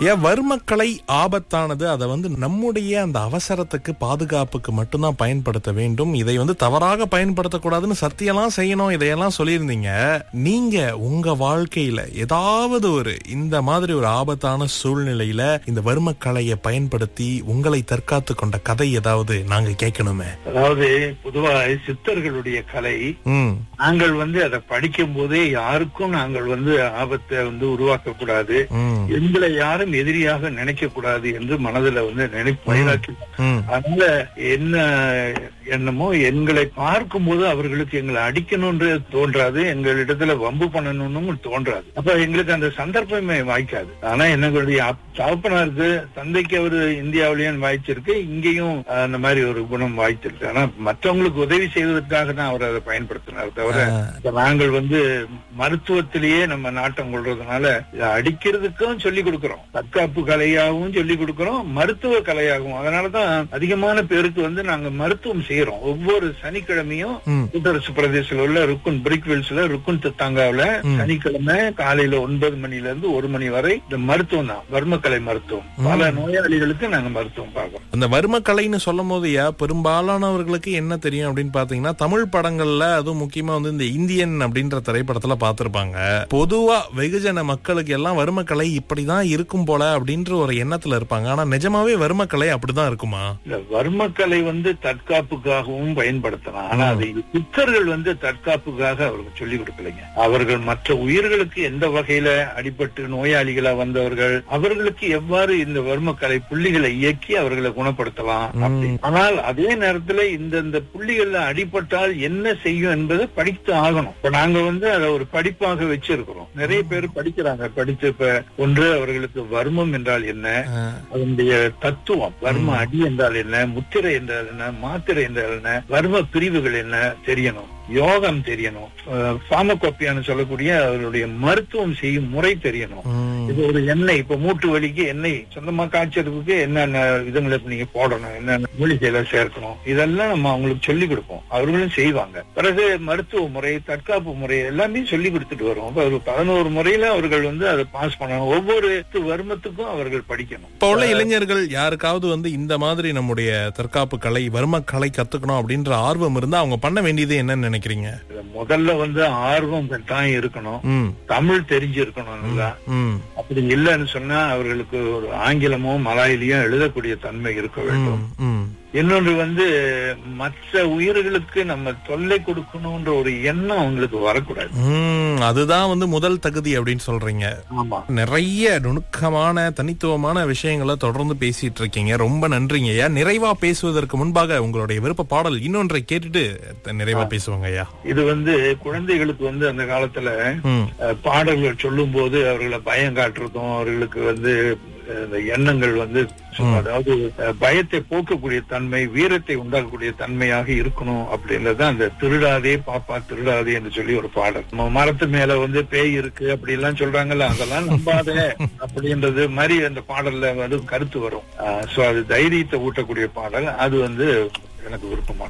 ஏன் வர்மக்கலை ஆபத்தானது அதை வந்து நம்முடைய அந்த அவசரத்துக்கு பாதுகாப்புக்கு மட்டும்தான் பயன்படுத்த வேண்டும் இதை வந்து தவறாக பயன்படுத்தக்கூடாதுன்னு சத்தியெல்லாம் செய்யணும் இதையெல்லாம் சொல்லியிருந்தீங்க நீங்க உங்க வாழ்க்கையில ஏதாவது ஒரு இந்த மாதிரி ஒரு ஆபத்தான சூழ்நிலையில இந்த வர்மக்கலையை பயன்படுத்தி உங்களை தற்காத்து கொண்ட கதை ஏதாவது நாங்க கேட்கணுமே அதாவது பொதுவா சித்தர்களுடைய கலை ம் நாங்கள் வந்து அதை படிக்கும் போதே யாருக்கும் நாங்கள் வந்து ஆபத்தை வந்து உருவாக்க கூடாது ம் எங்களை யாரும் எதிரியாக நினைக்க கூடாது என்று மனதுல வந்து நினைப்பு வைராக்கி ம் அதனால என்ன எண்ணமோ எங்களை பார்க்கும் போது அவர்களுக்கு எங்களை அடிக்கணும்ன்று தோன்றாது எங்களிடத்துல வம்பு பண்ணணும்னு தோன்றாது அப்ப எங்களுக்கு அந்த சந்தர்ப்பமே வாய்க்காது ஆனா என்னுடைய அப்- தகப்பனாருக்கு தந்தைக்கு அவரு இந்தியாவிலேயும் வாய்ச்சிருக்கு இங்கேயும் அந்த மாதிரி ஒரு குணம் வாய்த்திருக்கு ஆனா மற்றவங்களுக்கு உதவி செய்வதற்காக தான் அவர் அதை பயன்படுத்தினார் தவிர இப்ப நாங்கள் வந்து மருத்துவத்திலேயே நம்ம நாட்டம் கொள்றதுனால இதை அடிக்கிறதுக்கும் சொல்லி கொடுக்கிறோம் தற்காப்பு கலையாகவும் சொல்லி கொடுக்கிறோம் மருத்துவ கலையாகவும் அதனாலதான் அதிகமான பேருக்கு வந்து நாங்க மருத்துவம் செய்யறோம் ஒவ்வொரு சனிக்கிழமையும் ம் கூட்டரசு பிரதேசத்துல உள்ள ருக்குன் பிரிக்வில்ஸ்ல ருக்குன் தத்தாங்காவில ம். சனிக்கிழமை காலையில ஒன்பது மணில இருந்து ஒரு மணி வரை இந்த மருத்துவம் தான் வர்மக்கலை மருத்துவம் பல நோயாளிகளுக்கு நாங்க மருத்துவம் பார்க்கறோம் அந்த வர்மக்கலைன்னு சொல்லும் போதுயா பெரும்பாலானவர்களுக்கு என்ன தெரியும் அப்படின்னு பாத்தீங்கன்னா தமிழ் படங்கள்ல அதுவும் முக்கியமா வந்து இந்த இந்தியன் அப்படின்ற திரைப்படத்துல பார்த்திருப்பாங்க பொதுவா வெகுஜன மக்களுக்கு எல்லாம் வர்மக்கலை இப்படிதான் இருக்கும் போல அப்படின்ற ஒரு எண்ணத்துல இருப்பாங்க ஆனா நிஜமாவே வர்மக்கலை அப்படிதான் இருக்குமா இந்த வர்மக்கலை வந்து தற்காப்புக்காகவும் பயன்படுத்தலாம் ஆனா அதை சித்தர்கள் வந்து தற்காப்புக்காக அவர்கள் சொல்லிக் கொடுக்கலைங்க அவர்கள் மற்ற உயிர்களுக்கு எந்த வகையில அடிபட்டு நோயாளிகளா வந்தவர்கள் அவர்களுக்கு எவ்வாறு இந்த வர்மக்கலை புள்ளிகளை இயக்கி அவர்களை குணப்படுத்தலாம் அப்படி ஆனால் அதே நேரத்துல இந்த இந்த புள்ளிகள்ல அடிபட்டால் என்ன செய்யும் என்பதை படித்து ஆகணும் இப்ப நாங்க வந்து அதை ஒரு படிப்பாக வச்சிருக்கிறோம் நிறைய பேர் படிக்கிறாங்க படிச்சு இப்ப ஒன்று அவர்களுக்கு வர்மம் என்றால் என்ன அஹ், அதனுடைய தத்துவம் வர்ம அடி என்றால் என்ன முத்திரை என்றால் என்ன மாத்திரை என்றால் என்ன வர்ம பிரிவுகள் என்ன தெரியணும் யோகம் தெரியணும் பாமகோப்பியான்னு சொல்லக்கூடிய அவருடைய மருத்துவம் செய்யும் முறை தெரியணும் உம், இது ஒரு எண்ணெய் இப்ப மூட்டு வலிக்கு எண்ணெய் சொந்தமா காய்ச்சறதுக்கு என்னென்ன இதுங்களை இப்ப நீங்க போடணும் என்னென்ன மூலிகையில சேர்க்கணும் இதெல்லாம் நம்ம அவங்களுக்கு சொல்லி கொடுப்போம் அவர்களும் செய்வாங்க பிறகு மருத்துவ முறை தற்காப்பு முறை எல்லாமே சொல்லி கொடுத்துட்டு வரும் அப்ப ஒரு பதினோரு முறையில அவர்கள் வந்து அதை பாஸ் பண்ணணும் ஒவ்வொரு வர்மத்துக்கும் அவர்கள் படிக்கணும் இப்ப உள்ள இளைஞர்கள் யாருக்காவது வந்து இந்த மாதிரி நம்முடைய தற்காப்பு கலை வர்ம கலை கத்துக்கணும் அப்படின்ற ஆர்வம் இருந்தா அவங்க பண்ண வேண்டியது என்னன்னு நினைக்கிறீங்க இதுல முதல்ல வந்து ஆர்வம் தான் இருக்கணும் ம் தமிழ் தெரிஞ்சிருக்கணும் நல்லா ம் அப்படி இல்லைன்னு சொன்னா அவர்களுக்கு ஒரு ஆங்கிலமோ மலாயிலையோ எழுதக்கூடிய தன்மை இருக்க வேண்டும் ம், ம் இன்னொன்று வந்து மற்ற உயிர்களுக்கு நம்ம தொல்லை கொடுக்கணும்ன்ற ஒரு எண்ணம் அவங்களுக்கு வரக்கூடாது ம், அதுதான் வந்து முதல் தகுதி அப்படின்னு சொல்றீங்க ஆமா நிறைய நுணுக்கமான தனித்துவமான விஷயங்களை தொடர்ந்து பேசிட்டு இருக்கீங்க ரொம்ப நன்றிங்க ஐயா நிறைவா பேசுவதற்கு முன்பாக உங்களுடைய விருப்ப பாடல் இன்னொன்றை கேட்டுட்டு த- நிறைவா பேசுவாங்க ஐயா இது வந்து குழந்தைகளுக்கு வந்து அந்த காலத்துல ம் அஹ், பாடல்கள் சொல்லும் போது அவர்களை பயம் காட்டுறதும் அவர்களுக்கு வந்து அஹ், இந்த எண்ணங்கள் வந்து சும்மா அதாவது அஹ், பயத்தை போக்கக்கூடிய தன்மை வீரத்தை உண்டாக்கக்கூடிய தன்மையாக இருக்கணும் அப்படின்றது அந்த திருடாதே பாப்பா திருடாதே என்று சொல்லி ஒரு பாடல் நம்ம மரத்து மேல வந்து பேய் இருக்கு அப்படி எல்லாம் சொல்றாங்கல்ல அதெல்லாம் நம்பாத அப்படின்றது மாதிரி அந்த பாடல்ல வந்து கருத்து வரும் சோ அது தைரியத்தை ஊட்டக்கூடிய பாடல் அது வந்து எனக்கு விருப்பமான